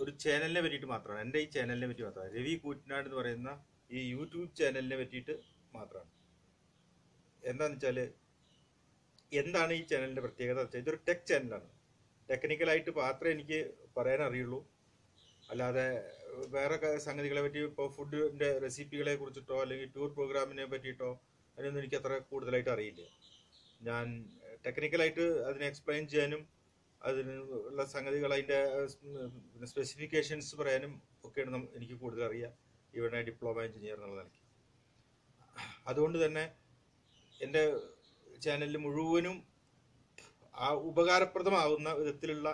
ഒരു ചാനലിനെ പറ്റിയിട്ട് മാത്രമാണ് എൻ്റെ ഈ ചാനലിനെ പറ്റി മാത്രമാണ് രവി കൂറ്റനാട് എന്ന് പറയുന്ന ഈ യൂട്യൂബ് ചാനലിനെ പറ്റിയിട്ട് മാത്രമാണ് എന്താണെന്ന് വെച്ചാൽ എന്താണ് ഈ ചാനലിൻ്റെ പ്രത്യേകത എന്ന് വെച്ചാൽ ഇതൊരു ടെക് ചാനലാണ് ടെക്നിക്കലായിട്ട് മാത്രമേ എനിക്ക് പറയാൻ അറിയുള്ളൂ അല്ലാതെ വേറെ ക- സംഗതികളെ പറ്റി ഇപ്പോൾ ഫുഡിൻ്റെ റെസിപ്പികളെ കുറിച്ചിട്ടോ അല്ലെങ്കിൽ ടൂർ പ്രോഗ്രാമിനെ പറ്റിയിട്ടോ അതിനൊന്നും എനിക്ക് അത്ര കൂടുതലായിട്ട് അറിയില്ല ഞാൻ ടെക്നിക്കലായിട്ട് അതിനെ എക്സ്പ്ലെയിൻ ചെയ്യാനും അതിന് ഉള്ള സംഗതികൾ അതിൻ്റെ സ്പെസിഫിക്കേഷൻസ് പറയാനും ഒക്കെയാണ് നം- എനിക്ക് കൂടുതൽ അറിയാം ഇവിടെ ഡിപ്ലോമ എഞ്ചിനീയർ എന്നുള്ള നിലയ്ക്ക് അതുകൊണ്ട് തന്നെ എൻ്റെ ചാനലിൽ മുഴുവനും ആ ഉപകാരപ്രദമാവുന്ന വിധത്തിലുള്ള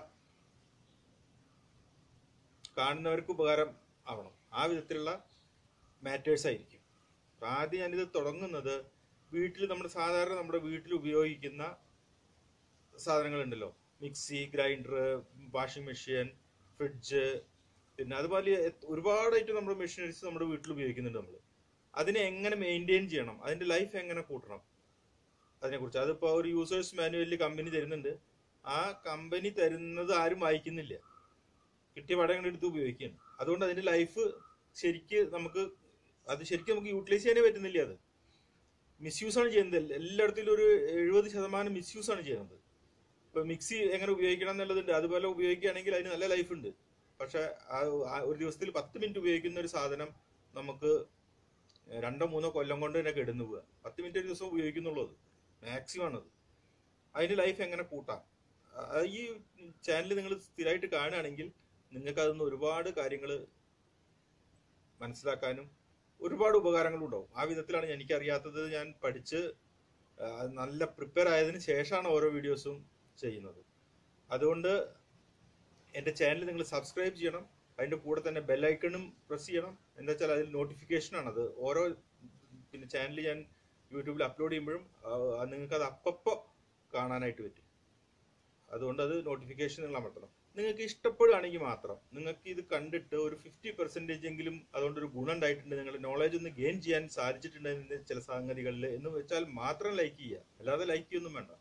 കാണുന്നവർക്ക് ഉപകാരം ആവണം ആ വിധത്തിലുള്ള മാറ്റേഴ്സ് ആയിരിക്കും അപ്പൊ ആദ്യം ഞാനിത് തുടങ്ങുന്നത് വീട്ടിൽ നമ്മുടെ സാധാരണ നമ്മുടെ വീട്ടിൽ ഉപയോഗിക്കുന്ന സാധനങ്ങളുണ്ടല്ലോ mixie grinder washing machine fridge പിന്നെ അതുപോലെ എ- ഒരുപാടായിട്ട് നമ്മുടെ മെഷീനറീസ് നമ്മുടെ വീട്ടിൽ ഉപയോഗിക്കുന്നുണ്ട് നമ്മൾ അതിനെ എങ്ങനെ മെയിൻറ്റെയിൻ ചെയ്യണം അതിന്റെ ലൈഫ് എങ്ങനെ കൂട്ടണം അതിനെക്കുറിച്ച് അതിപ്പോ ഒരു യൂസേഴ്സ് മാനുവലിൽ കമ്പനി തരുന്നുണ്ട് ആ കമ്പനി തരുന്നത് ആരും വായിക്കുന്നില്ല കിട്ടിയ പടങ്ങൾ എടുത്ത് ഉപയോഗിക്കുകയാണ് അതുകൊണ്ട് അതിന്റെ ലൈഫ് ശരിക്ക് നമുക്ക് അത് ശരിക്കും നമുക്ക് യൂട്ടിലൈസ് ചെയ്യാനേ പറ്റുന്നില്ല അത് മിസ്യൂസ് ആണ് ചെയ്യുന്നത് എല്ല- എല്ലായിടത്തിലും ഒരു എഴുപത് ശതമാനം മിസ്യൂസ് ആണ് ചെയ്യുന്നത് ഇപ്പൊ മിക്സി എങ്ങനെ ഉപയോഗിക്കണം എന്നുള്ളതുണ്ട് അതുപോലെ ഉപയോഗിക്കുകയാണെങ്കിൽ അതിന് നല്ല ലൈഫ് ഉണ്ട് പക്ഷെ ആ- ആ ഒരു ദിവസത്തിൽ പത്ത് മിനിറ്റ് ഉപയോഗിക്കുന്ന ഒരു സാധനം നമുക്ക് രണ്ടോ മൂന്നോ കൊല്ലം കൊണ്ട് തന്നെ കെടുന്നു പോവുക പത്ത് മിനിറ്റ് ഒരു ദിവസം ഉപയോഗിക്കുന്നുള്ളൂ അത് മാക്സിമം ആണത് അതിന്റെ ലൈഫ് എങ്ങനെ കൂട്ടാം ആ, ഈ ചാനൽ നിങ്ങൾ സ്ഥിരമായിട്ട് കാണുകയാണെങ്കിൽ നിങ്ങൾക്ക് അതിൽ നിന്ന് ഒരുപാട് കാര്യങ്ങൾ മനസ്സിലാക്കാനും ഒരുപാട് ഉപകാരങ്ങളും ഉണ്ടാവും ആ വിധത്തിലാണ് എനിക്കറിയാത്തത് ഞാൻ പഠിച്ച് ആ, നല്ല പ്രിപ്പയർ ആയതിനു ശേഷമാണ് ഓരോ വീഡിയോസും ചെയ്യുന്നത് അതുകൊണ്ട് എൻ്റെ ചാനൽ നിങ്ങൾ സബ്സ്ക്രൈബ് ചെയ്യണം അതിൻ്റെ കൂടെ തന്നെ ബെല്ലൈക്കണും പ്രസ് ചെയ്യണം എന്താ വെച്ചാൽ അതിൽ നോട്ടിഫിക്കേഷൻ ആണ് അത് ഓരോ പിന്നെ ചാനൽ ഞാൻ യൂട്യൂബിൽ അപ്ലോഡ് ചെയ്യുമ്പോഴും നിങ്ങൾക്ക് അത് അപ്പപ്പോൾ കാണാനായിട്ട് പറ്റും അതുകൊണ്ട് അത് നോട്ടിഫിക്കേഷൻ നിങ്ങൾ അമർത്തണം നിങ്ങൾക്ക് ഇഷ്ടപ്പെടുകയാണെങ്കിൽ മാത്രം നിങ്ങൾക്ക് ഇത് കണ്ടിട്ട് ഒരു ഫിഫ്റ്റി പെർസെൻറ്റേജ് എങ്കിലും അതുകൊണ്ട് ഒരു ഗുണം ഉണ്ടായിട്ടുണ്ട് നിങ്ങളുടെ നോളജ് ഒന്ന് ഗെയിൻ ചെയ്യാൻ സാധിച്ചിട്ടുണ്ട് ഇതിന്റെ ചില സംഗതികളിൽ എന്ന് വെച്ചാൽ മാത്രം ലൈക്ക് ചെയ്യുക അല്ലാതെ ലൈക്ക് ചെയ്യൊന്നും വേണ്ട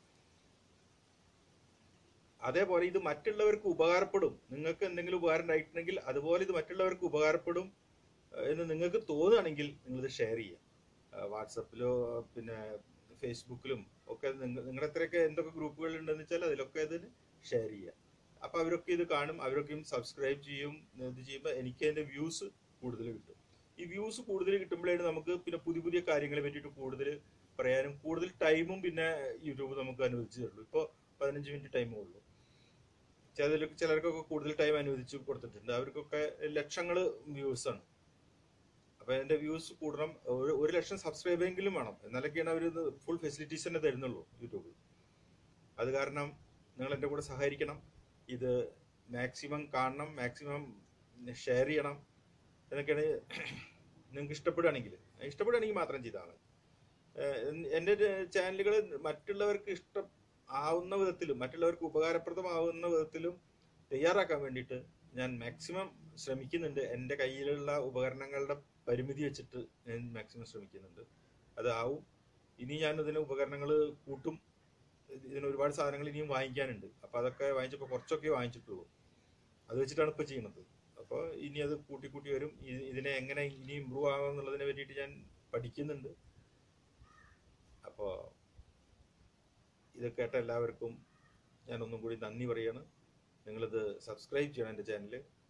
അതേപോലെ ഇത് മറ്റുള്ളവർക്ക് ഉപകാരപ്പെടും നിങ്ങൾക്ക് എന്തെങ്കിലും ഉപകാരം ഉണ്ടായിട്ടുണ്ടെങ്കിൽ അതുപോലെ ഇത് മറ്റുള്ളവർക്ക് ഉപകാരപ്പെടും ഏഹ്, എന്ന് നിങ്ങൾക്ക് തോന്നുകയാണെങ്കിൽ നിങ്ങളിത് ഷെയർ ചെയ്യുക വാട്സപ്പിലോ പിന്നെ ഫേസ്ബുക്കിലും ഒക്കെ നിങ്ങ- നിങ്ങളുടെ എത്രയൊക്കെ എന്തൊക്കെ ഗ്രൂപ്പുകൾ ഉണ്ടെന്ന് വെച്ചാൽ അതിലൊക്കെ ഇതിന് ഷെയർ ചെയ്യുക അപ്പൊ അവരൊക്കെ ഇത് കാണും അവരൊക്കെയും സബ്സ്ക്രൈബ് ചെയ്യും ഇത് ചെയ്യുമ്പോൾ എനിക്ക് അതിന്റെ വ്യൂസ് കൂടുതൽ കിട്ടും ഈ വ്യൂസ് കൂടുതൽ കിട്ടുമ്പോഴാണ് നമുക്ക് പിന്നെ പുതിയ പുതിയ കാര്യങ്ങളെ പറ്റിയിട്ട് കൂടുതൽ പറയാനും കൂടുതൽ ടൈമും പിന്നെ യൂട്യൂബ് നമുക്ക് അനുവദിച്ചു തരുള്ളൂ ഇപ്പോൾ പതിനഞ്ച് മിനിറ്റ് ടൈമേ ഉള്ളൂ ചില ചിലർക്കൊക്കെ കൂടുതൽ ടൈം അനുവദിച്ച് കൊടുത്തിട്ടുണ്ട് അവർക്കൊക്കെ ലക്ഷങ്ങൾ വ്യൂസ് ആണ് അപ്പൊ അതിന്റെ വ്യൂസ് കൂടണം ഒരു ഒരു ലക്ഷം സബ്സ്ക്രൈബെങ്കിലും വേണം എന്നാലൊക്കെയാണ് അവർ ഫുൾ ഫെസിലിറ്റീസ് തന്നെ തരുന്നുള്ളൂ യൂട്യൂബിൽ അത് കാരണം നിങ്ങൾ എൻ്റെ കൂടെ സഹകരിക്കണം ഇത് മാക്സിമം കാണണം മാക്സിമം ഷെയർ ചെയ്യണം എന്നൊക്കെയാണ് നിങ്ങൾക്ക് ഇഷ്ടപ്പെടുകയാണെങ്കിൽ ഇഷ്ടപ്പെടുകയാണെങ്കിൽ മാത്രം ചെയ്താൽ മതി ഏഹ് എൻ്റെ ചാനലുകൾ മറ്റുള്ളവർക്ക് ഇഷ്ടം ആവുന്ന വിധത്തിലും മറ്റുള്ളവർക്ക് ഉപകാരപ്രദമാവുന്ന വിധത്തിലും തയ്യാറാക്കാൻ വേണ്ടിയിട്ട് ഞാൻ മാക്സിമം ശ്രമിക്കുന്നുണ്ട് എൻ്റെ കയ്യിലുള്ള ഉപകരണങ്ങളുടെ പരിമിതി വെച്ചിട്ട് ഞാൻ മാക്സിമം ശ്രമിക്കുന്നുണ്ട് അതാവും ഇനി ഞാൻ ഇതിന് ഉപകരണങ്ങൾ കൂട്ടും ഇതിന് ഒരുപാട് സാധനങ്ങൾ ഇനിയും വാങ്ങിക്കാനുണ്ട് അപ്പൊ അതൊക്കെ വാങ്ങിച്ചപ്പോൾ കുറച്ചൊക്കെ വാങ്ങിച്ചിട്ടുള്ളൂ അത് വെച്ചിട്ടാണ് ഇപ്പൊ ചെയ്യുന്നത് അപ്പോൾ ഇനി അത് കൂട്ടി കൂട്ടി വരും ഇ- ഇതിനെ എങ്ങനെ ഇനി ഇമ്പ്രൂവ് ആവാം എന്നുള്ളതിനെ പറ്റിയിട്ട് ഞാൻ പഠിക്കുന്നുണ്ട് അപ്പോൾ ഇത് കേട്ട എല്ലാവർക്കും ഞാൻ ഒന്നും കൂടി നന്ദി പറയാണ് നിങ്ങളിത് സബ്സ്ക്രൈബ് ചെയ്യണം എൻ്റെ ചാനൽ